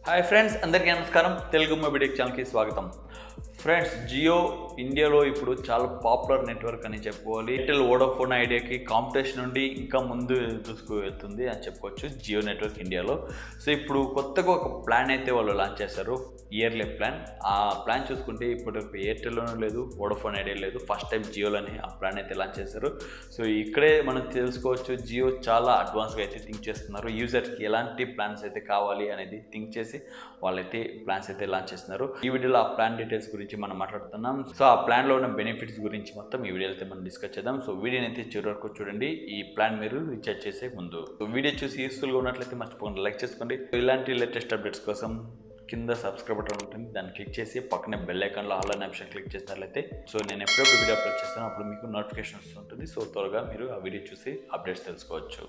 hi friends అందరికీ నమస్కారం తెలుగు మొబిడిక్ ఛానల్కి స్వాగతం ఫ్రెండ్స్ జియో ఇండియాలో ఇప్పుడు చాలా పాపులర్ నెట్వర్క్ అని చెప్పుకోవాలి ఎయిర్టెల్ వోడాఫోన్ ఐడియాకి కాంపిటీషన్ నుండి ఇంకా ముందు దూసుకు వెళ్తుంది అని చెప్పుకోవచ్చు జియో నెట్వర్క్ ఇండియాలో సో ఇప్పుడు కొత్తగా ఒక ప్లాన్ అయితే వాళ్ళు లాంచ్ చేశారు ఇయర్లీ ప్లాన్ ఆ ప్లాన్ చూసుకుంటే ఇప్పుడు ఎయిర్టెల్లోనూ లేదు వోడాఫోన్ ఐడియా లేదు ఫస్ట్ టైం జియోలోనే ఆ ప్లాన్ అయితే లాంచ్ చేశారు సో ఇక్కడే మనం తెలుసుకోవచ్చు జియో చాలా అడ్వాన్స్గా అయితే థింక్ చేస్తున్నారు యూజర్స్కి ఎలాంటి ప్లాన్స్ అయితే కావాలి అనేది థింక్ చేసి వాళ్ళైతే ప్లాన్స్ అయితే లాంచ్ చేస్తున్నారు ఈ వీడియోలో ఆ ప్లాన్ డీటెయిల్స్ గురించి మనం మాట్లాడుతున్నాం సో ఆ ప్లాన్లో ఉన్న బెనిఫిట్స్ గురించి మొత్తం ఈ వీడియో అయితే మనం డిస్కస్ చేద్దాం సో వీడియోని అయితే చివరి వరకు చూడండి ఈ ప్లాన్ మీరు రీఛార్జ్ చేసే ముందు సో వీడియో చూసి యూస్ఫుల్గా ఉన్నట్లయితే మర్చిపోకుండా లైక్ చేసుకోండి సో ఇలాంటి లేటెస్ట్ అప్డేట్స్ కోసం కింద సబ్స్క్రైబ్ బటన్ ఉంటుంది దాన్ని క్లిక్ చేసి పక్కనే బెల్ ఐకాన్లో ఆల్ అనే ఆప్షన్ క్లిక్ చేసినట్లయితే సో నేను ఎప్పుడెప్పుడు వీడియో అప్లోడ్ చేస్తానో అప్పుడు మీకు నోటిఫికేషన్ వస్తుంటుంది సో త్వరగా మీరు ఆ వీడియో చూసి అప్డేట్స్ తెలుసుకోవచ్చు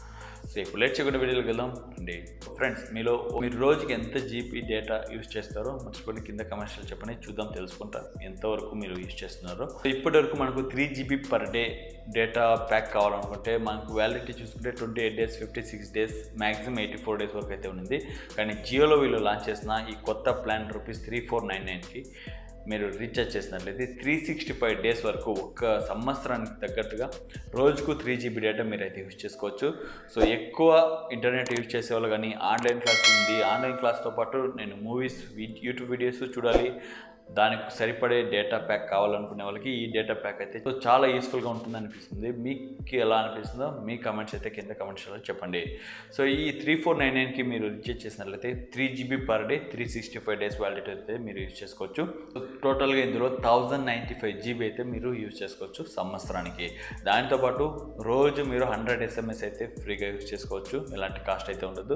సో ఇప్పుడు లేట్ చేయకుండా వీడియోకి వెళ్దాం అండి ఫ్రెండ్స్ మీలో మీరు రోజుకి ఎంత జీబీ డేటా యూస్ చేస్తారో మర్చిపోయి కింద కమర్షియల్ చెప్పండి చూద్దాం తెలుసుకుంటాం ఎంతవరకు మీరు యూస్ చేస్తున్నారో సో ఇప్పటి వరకు మనకు three GB per day data pack కావాలనుకుంటే మనకు వ్యాలిడిటీ చూసుకుంటే twenty eight days fifty six days maximum eighty four days వరకు అయితే ఉంది కానీ జియోలో వీళ్ళు లాంచ్ చేసిన ఈ కొత్త plan rupees three four nine నైన్కి మీరు రీఛార్జ్ చేసినట్లయితే త్రీ సిక్స్టీ ఫైవ్ డేస్ వరకు ఒక్క సంవత్సరానికి తగ్గట్టుగా రోజుకు త్రీ జీబీ డేటా మీరు అయితే యూజ్ చేసుకోవచ్చు సో ఎక్కువ ఇంటర్నెట్ యూజ్ చేసే వాళ్ళు కానీ ఆన్లైన్ క్లాస్ ఉంది ఆన్లైన్ క్లాస్తో పాటు నేను మూవీస్ యూట్యూబ్ వీడియోస్ చూడాలి దానికి సరిపడే డేటా ప్యాక్ కావాలనుకునే వాళ్ళకి ఈ డేటా ప్యాక్ అయితే సో చాలా యూస్ఫుల్గా ఉంటుంది అనిపిస్తుంది మీకు ఎలా అనిపిస్తుందో మీ కమెంట్స్ అయితే కింద కమెంట్స్లో చెప్పండి సో ఈ త్రీ ఫోర్ నైన్ నైన్కి మీరు రీఛార్జ్ చేసినట్లయితే three GB per day three sixty five days validity అయితే మీరు యూజ్ చేసుకోవచ్చు సో టోటల్గా ఇందులో థౌజండ్ నైంటీ ఫైవ్ జీబీ అయితే మీరు యూజ్ చేసుకోవచ్చు సంవత్సరానికి దాంతోపాటు రోజు మీరు హండ్రెడ్ ఎస్ఎంఎస్ అయితే ఫ్రీగా యూజ్ చేసుకోవచ్చు ఎలాంటి కాస్ట్ అయితే ఉండదు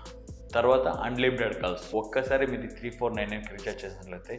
తర్వాత అన్లిమిటెడ్ కాల్స్ ఒక్కసారి మీరు త్రీ ఫోర్ నైన్ నైన్కి రీఛార్జ్ చేసినట్లయితే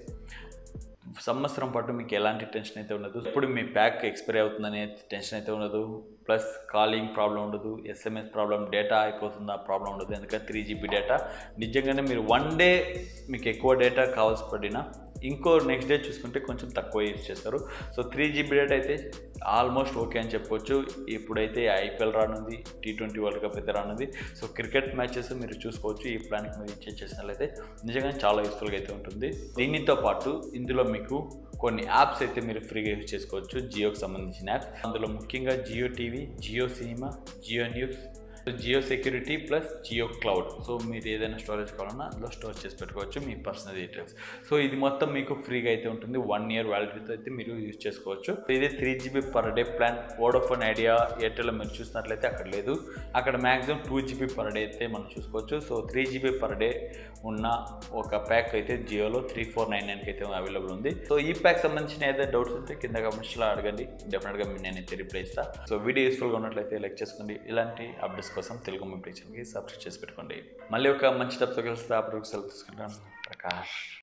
సంవత్సరం పాటు మీకు ఎలాంటి టెన్షన్ అయితే ఉండదు ఇప్పుడు మీ ప్యాక్ ఎక్స్పైరీ అవుతుందనే టెన్షన్ అయితే ఉండదు ప్లస్ కాలింగ్ ప్రాబ్లం ఉండదు ఎస్ఎంఎస్ ప్రాబ్లం డేటా అయిపోతుందా ప్రాబ్లం ఉండదు ఎందుకంటే త్రీ జీబీ డేటా నిజంగానే మీరు వన్ డే మీకు ఎక్కువ డేటా కావాల్సి పడినా ఇంకో నెక్స్ట్ డే చూసుకుంటే కొంచెం తక్కువ యూజ్ చేస్తారు సో త్రీ జీబీ డేటా అయితే ఆల్మోస్ట్ ఓకే అని చెప్పొచ్చు ఇప్పుడైతే ఐపీఎల్ రానుంది టీ ట్వంటీ వరల్డ్ కప్ అయితే రానుంది సో క్రికెట్ మ్యాచెస్ మీరు చూసుకోవచ్చు ఈ ప్లాన్కి మీరు ఇచ్చే చేసినట్లయితే నిజంగా చాలా యూస్ఫుల్గా అయితే ఉంటుంది దీనితో పాటు ఇందులో మీకు కొన్ని యాప్స్ అయితే మీరు ఫ్రీగా యూజ్ చేసుకోవచ్చు జియోకి సంబంధించిన యాప్స్ అందులో ముఖ్యంగా Jio TV Jio cinema Jio news Jio security plus Jio cloud so మీరు ఏదైనా స్టోరేజ్ కావాలన్నా అందులో స్టోర్ చేసి పెట్టుకోవచ్చు మీ పర్సనల్ డీటెయిల్స్ సో ఇది మొత్తం మీకు ఫ్రీగా అయితే ఉంటుంది వన్ ఇయర్ వ్యాలిడిటీతో అయితే మీరు యూజ్ చేసుకోవచ్చు ఇది three GB per day plan Vodafone Idea Airtel మీరు చూసినట్లయితే అక్కడ లేదు అక్కడ maximum two GB per day అయితే మనం చూసుకోవచ్చు so three GB per day ఉన్న ఒక ప్యాక్ అయితే జియోలో త్రీ ఫోర్ నైన్ నైన్కి అయితే అవైలబుల్ ఉంది సో ఈ ప్యాక్ సంబంధించిన ఏదైనా డౌట్స్ ఉంటే కింద కమెంట్స్లో అడగండి డెఫినెట్గా నేనైతే రిప్లై ఇస్తాను సో వీడియో యూస్ఫుల్గా ఉన్నట్లయితే లైక్ చేసుకోండి ఇలాంటి అప్డేట్స్ కోసం తెలుగు మీ ఛానల్కి సబ్స్క్రైబ్ చేసి పెట్టుకోండి మళ్ళీ ఒక మంచి టప్తో కలిసి అప్పుడు సెలవు తీసుకుంటాను ప్రకాష్